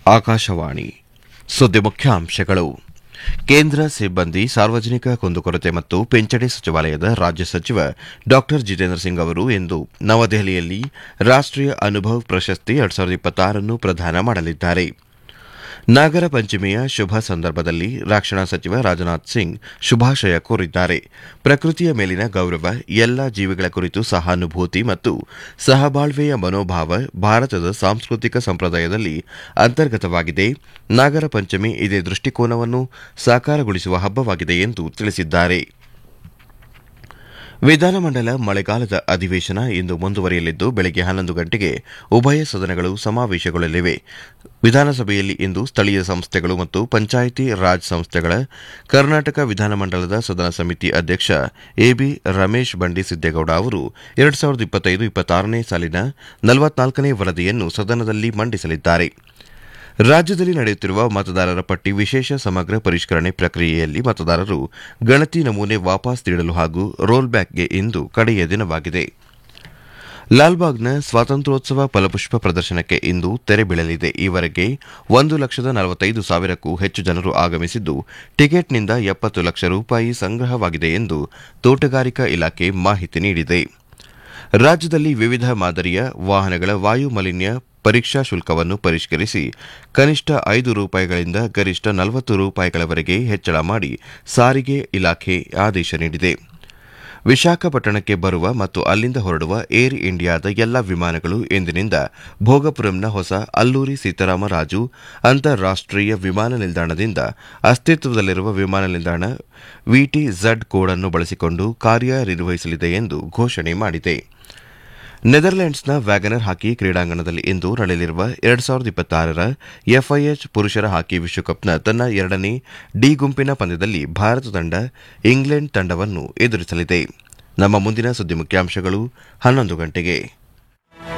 ಆಕಾಶವಾಣಿ ಸುದ್ದಿ ಮುಖ್ಯಾಂಶಗಳು ಕೇಂದ್ರ ಸಿಬ್ಬಂದಿ ಸಾರ್ವಜನಿಕ ಕುಂದುಕೊರತೆ ಮತ್ತು ಪಿಂಚಣಿ ಸಚಿವಾಲಯದ ರಾಜ್ಯ ಸಚಿವ ಡಾ ಜಿತೇಂದ್ರ ಸಿಂಗ್ ಅವರು ಇಂದು ನವದೆಹಲಿಯಲ್ಲಿ ರಾಷ್ಟೀಯ ಅನುಭವ್ ಪ್ರಶಸ್ತಿ ಎರಡ್ ಸಾವಿರದ ಇಪ್ಪತ್ತಾರನ್ನು ಪ್ರದಾನ ಮಾಡಲಿದ್ದಾರೆ ನಾಗರ ಪಂಚಮಿಯ ಶುಭ ಸಂದರ್ಭದಲ್ಲಿ ರಕ್ಷಣಾ ಸಚಿವ ರಾಜನಾಥ್ ಸಿಂಗ್ ಶುಭಾಶಯ ಕೋರಿದ್ದಾರೆ ಪ್ರಕೃತಿಯ ಮೇಲಿನ ಗೌರವ ಎಲ್ಲ ಜೀವಿಗಳ ಕುರಿತು ಸಹಾನುಭೂತಿ ಮತ್ತು ಸಹಬಾಳ್ವೆಯ ಮನೋಭಾವ ಭಾರತದ ಸಾಂಸ್ಕೃತಿಕ ಸಂಪ್ರದಾಯದಲ್ಲಿ ಅಂತರ್ಗತವಾಗಿದೆ ನಾಗರ ಪಂಚಮಿ ಇದೇ ದೃಷ್ಟಿಕೋನವನ್ನು ಸಾಕಾರಗೊಳಿಸುವ ಹಬ್ಬವಾಗಿದೆ ಎಂದು ತಿಳಿಸಿದ್ದಾರೆ ವಿಧಾನಮಂಡಲ ಮಳೆಗಾಲದ ಅಧಿವೇಶನ ಇಂದು ಮುಂದುವರಿಯಲಿದ್ದು ಬೆಳಗ್ಗೆ ಹನ್ನೊಂದು ಗಂಟೆಗೆ ಉಭಯ ಸದನಗಳು ಸಮಾವೇಶಗೊಳ್ಳಲಿವೆ ವಿಧಾನಸಭೆಯಲ್ಲಿ ಇಂದು ಸ್ಥಳೀಯ ಸಂಸ್ಥೆಗಳು ಮತ್ತು ಪಂಚಾಯಿತಿ ರಾಜ್ ಸಂಸ್ಥೆಗಳ ಕರ್ನಾಟಕ ವಿಧಾನಮಂಡಲದ ಸದನ ಸಮಿತಿ ಅಧ್ಯಕ್ಷ ಎಬಿ ರಮೇಶ್ ಬಂಡಿ ಸಿದ್ದೇಗೌಡ ಅವರು ಎರಡು ಸಾವಿರದ ಇಪ್ಪತ್ತೈದು ಇಪ್ಪತ್ತಾರನೇ ಸಾಲಿನ ನಲವತ್ನಾಲ್ಕನೇ ವರದಿಯನ್ನು ಸದನದಲ್ಲಿ ಮಂಡಿಸಲಿದ್ದಾರೆ ರಾಜ್ಯದಲ್ಲಿ ನಡೆಯುತ್ತಿರುವ ಮತದಾರರ ಪಟ್ಟಿ ವಿಶೇಷ ಸಮಗ್ರ ಪರಿಷ್ಕರಣೆ ಪ್ರಕ್ರಿಯೆಯಲ್ಲಿ ಮತದಾರರು ಗಣತಿ ನಮೂನೆ ವಾಪಸ್ ನೀಡಲು ಹಾಗೂ ರೋಲ್ ಬ್ಯಾಕ್ಗೆ ಇಂದು ಕಡೆಯ ದಿನವಾಗಿದೆ ಲಾಲ್ಬಾಗ್ನ ಸ್ವಾತಂತ್ರ್ಯೋತ್ಸವ ಫಲಪುಷ್ಪ ಪ್ರದರ್ಶನಕ್ಕೆ ಇಂದು ತೆರೆ ಬೀಳಲಿದೆ ಈವರೆಗೆ ಒಂದು ಲಕ್ಷದ ನಲವತ್ತೈದು ಸಾವಿರಕ್ಕೂ ಹೆಚ್ಚು ಜನರು ಆಗಮಿಸಿದ್ದು ಟಿಕೆಟ್ನಿಂದ ಎಪ್ಪತ್ತು ಲಕ್ಷ ರೂಪಾಯಿ ಸಂಗ್ರಹವಾಗಿದೆ ಎಂದು ತೋಟಗಾರಿಕಾ ಇಲಾಖೆ ಮಾಹಿತಿ ನೀಡಿದೆ ರಾಜ್ಯದಲ್ಲಿ ವಿವಿಧ ಮಾದರಿಯ ವಾಹನಗಳ ವಾಯು ಮಾಲಿನ್ಯ ಪರೀಕ್ಷಾ ಶುಲ್ಕವನ್ನು ಪರಿಷ್ಕರಿಸಿ ಕನಿಷ್ಠ ಐದು ರೂಪಾಯಿಗಳಿಂದ ಗರಿಷ್ಠ ನಲವತ್ತು ರೂಪಾಯಿಗಳವರೆಗೆ ಹೆಚ್ಚಳ ಮಾಡಿ ಸಾರಿಗೆ ಇಲಾಖೆ ಆದೇಶ ನೀಡಿದೆ ವಿಶಾಖಪಟ್ಟಣಕ್ಕೆ ಬರುವ ಮತ್ತು ಅಲ್ಲಿಂದ ಹೊರಡುವ ಏರ್ ಇಂಡಿಯಾದ ಎಲ್ಲ ವಿಮಾನಗಳು ಇಂದಿನಿಂದ ಭೋಗಪುರಂನ ಹೊಸ ಅಲ್ಲೂರಿ ಸೀತಾರಾಮರಾಜು ಅಂತಾರಾಷ್ಟೀಯ ವಿಮಾನ ನಿಲ್ದಾಣದಿಂದ ಅಸ್ತಿತ್ವದಲ್ಲಿರುವ ವಿಮಾನ ನಿಲ್ದಾಣ ವಿಟಿ ಝಡ್ ಕೋಡ್ ಅನ್ನು ಬಳಸಿಕೊಂಡು ಕಾರ್ಯನಿರ್ವಹಿಸಲಿದೆ ಎಂದು ಘೋಷಣೆ ಮಾಡಿದೆ ನೆದರ್ಲೆಂಡ್ಸ್ನ ವ್ಯಾಗನರ್ ಹಾಕಿ ಕ್ರೀಡಾಂಗಣದಲ್ಲಿ ಇಂದು ನಡೆಯಲಿರುವ ಎರಡು ಸಾವಿರದ ಇಪ್ಪತ್ತಾರರ ಎಫ್ಐಎಚ್ ಪುರುಷರ ಹಾಕಿ ವಿಶ್ವಕಪ್ನ ತನ್ನ ಎರಡನೇ ಡಿ ಗುಂಪಿನ ಪಂದ್ಯದಲ್ಲಿ ಭಾರತ ತಂಡ ಇಂಗ್ಲೆಂಡ್ ತಂಡವನ್ನು ಎದುರಿಸಲಿದೆ ನಮ್ಮ ಮುಂದಿನ ಸುದ್ದಿ ಮುಖ್ಯಾಂಶಗಳು ಹನ್ನೊಂದು ಗಂಟೆಗೆ